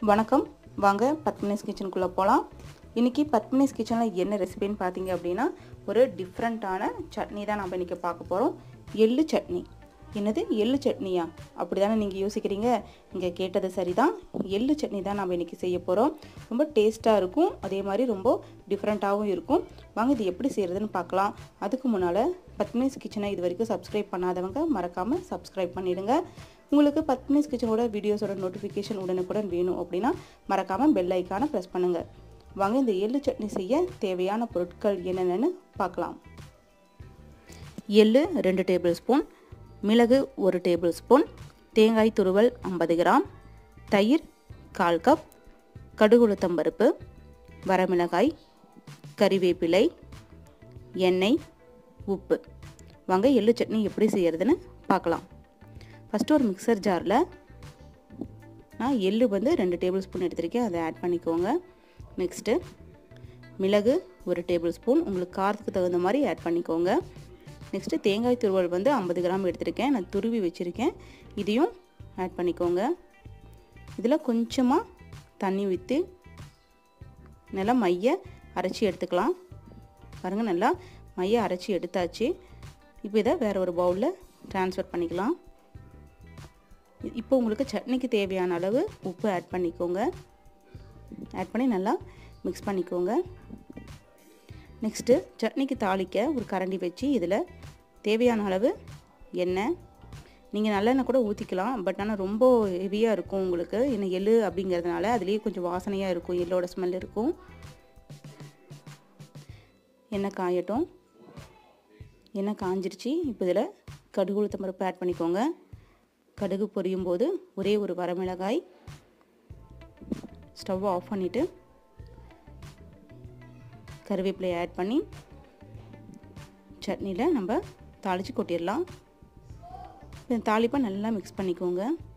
வணக்கம் வாங்க பத்மினிஸ் கிச்சனுக்குள்ளே போகலாம் இன்றைக்கி பத்மினிஸ் கிச்சனில் என்ன ரெசிபின்னு பார்த்தீங்க அப்படின்னா ஒரு டிஃப்ரெண்ட்டான சட்னி தான் நம்ம இன்றைக்கி பார்க்க போகிறோம் எள்ளு சட்னி என்னது எள்ளு சட்னியா அப்படி தானே நீங்கள் யோசிக்கிறீங்க இங்கே கேட்டது சரிதான் எள்ளு சட்னி தான் நம்ம இன்றைக்கி செய்ய போகிறோம் ரொம்ப டேஸ்ட்டாக இருக்கும் அதே மாதிரி ரொம்ப டிஃப்ரெண்ட்டாகவும் இருக்கும் வாங்க இது எப்படி செய்கிறதுன்னு பார்க்கலாம் அதுக்கு முன்னால் பத்மினிஸ் கிச்சனை இது வரைக்கும் சப்ஸ்கிரைப் பண்ணாதவங்க மறக்காமல் சப்ஸ்கிரைப் பண்ணிவிடுங்க உங்களுக்கு பத்மினிஸ் கிச்சனோட வீடியோஸோட நோட்டிஃபிகேஷன் உடனுக்குடன் வேணும் அப்படின்னா மறக்காமல் பெல் ஐக்கானை ப்ரெஸ் பண்ணுங்கள் வாங்க இந்த எள்ளு சட்னி செய்ய தேவையான பொருட்கள் என்னென்னு பார்க்கலாம் எள்ளு ரெண்டு டேபிள் ஸ்பூன் மிளகு ஒரு டேபிள் ஸ்பூன் தேங்காய் துருவல் ஐம்பது கிராம் தயிர் கால் கப் கடுகுளுத்தம்பருப்பு வரமிளகாய் கறிவேப்பிலை எண்ணெய் உப்பு வாங்க எள்ளு சட்னி எப்படி செய்கிறதுன்னு பார்க்கலாம் ஃபஸ்ட்டு ஒரு மிக்சர் ஜாரில் நான் எள்ளு வந்து ரெண்டு டேபிள் ஸ்பூன் எடுத்திருக்கேன் அதை ஆட் பண்ணிக்கோங்க நெக்ஸ்ட்டு மிளகு ஒரு டேபிள் ஸ்பூன் உங்களுக்கு காரத்துக்கு தகுந்த மாதிரி ஆட் பண்ணிக்கோங்க நெக்ஸ்ட்டு தேங்காய் துருவல் வந்து ஐம்பது கிராம் எடுத்திருக்கேன் நான் துருவி வச்சுருக்கேன் இதையும் ஆட் பண்ணிக்கோங்க இதில் கொஞ்சமாக தண்ணி ஊற்றி நல்லா மைய அரைச்சி எடுத்துக்கலாம் பாருங்கள் நல்லா மைய அரைச்சி எடுத்தாச்சு இப்போ இதை வேறு ஒரு பவுலில் ட்ரான்ஸ்ஃபர் பண்ணிக்கலாம் இப்போ உங்களுக்கு சட்னிக்கு தேவையான அளவு உப்பு ஆட் பண்ணிக்கோங்க ஆட் பண்ணி நல்லா மிக்ஸ் பண்ணிக்கோங்க நெக்ஸ்ட்டு சட்னிக்கு தாளிக்க ஒரு கரண்டி வச்சு இதில் தேவையான அளவு எண்ணெய் நீங்கள் நல்லெண்ணெய் கூட ஊற்றிக்கலாம் பட் ஆனால் ரொம்ப ஹெவியாக இருக்கும் உங்களுக்கு என்ன எள்ளு அப்படிங்கிறதுனால அதுலேயே கொஞ்சம் வாசனையாக இருக்கும் எள்ளோட ஸ்மெல் இருக்கும் எண்ணெய் காயட்டும் எண்ணெய் காஞ்சிருச்சு இப்போ இதில் கடுகு உளுத்தம் பருப்பு ஆட் பண்ணிக்கோங்க கடுகு பொரியும் போது ஒரே ஒரு வரமிளகாய் ஸ்டவ் ஆஃப் பண்ணிவிட்டு கருவேப்பிலையை ஆட் பண்ணி சட்னியில் நம்ம தாளித்து கொட்டிடலாம் தாளிப்பை நல்லா மிக்ஸ் பண்ணிக்கோங்க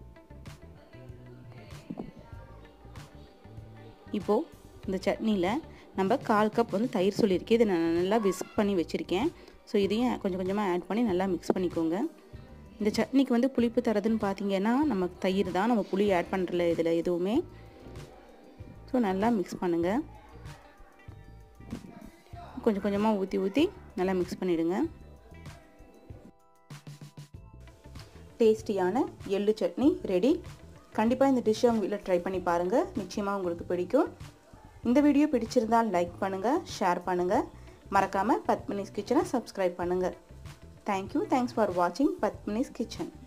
இப்போது இந்த சட்னியில் நம்ம கால் கப் வந்து தயிர் சொல்லியிருக்கேன் இதை நான் நல்லா விஸ்க் பண்ணி வச்சுருக்கேன் ஸோ இதையும் கொஞ்சம் கொஞ்சமாக ஆட் பண்ணி நல்லா மிக்ஸ் பண்ணிக்கோங்க இந்த சட்னிக்கு வந்து புளிப்பு தரதுன்னு பார்த்தீங்கன்னா நம்ம தயிர் தான் நம்ம புளி ஆட் பண்ணுறல இதில் எதுவுமே ஸோ நல்லா மிக்ஸ் பண்ணுங்கள் கொஞ்சம் கொஞ்சமாக ஊற்றி ஊற்றி நல்லா மிக்ஸ் பண்ணிவிடுங்க டேஸ்டியான எள்ளு சட்னி ரெடி கண்டிப்பாக இந்த டிஷ்ஷை உங்கள் வீட்டில் ட்ரை பண்ணி பாருங்கள் நிச்சயமாக உங்களுக்கு பிடிக்கும் இந்த வீடியோ பிடிச்சிருந்தால் லைக் பண்ணுங்கள் ஷேர் பண்ணுங்கள் மறக்காமல் பத்மினிஸ் கிச்சனை சப்ஸ்கிரைப் பண்ணுங்கள் தேங்க்யூ தேங்க்ஸ் ஃபார் வாட்சிங் பத்மினிஸ் கிச்சன்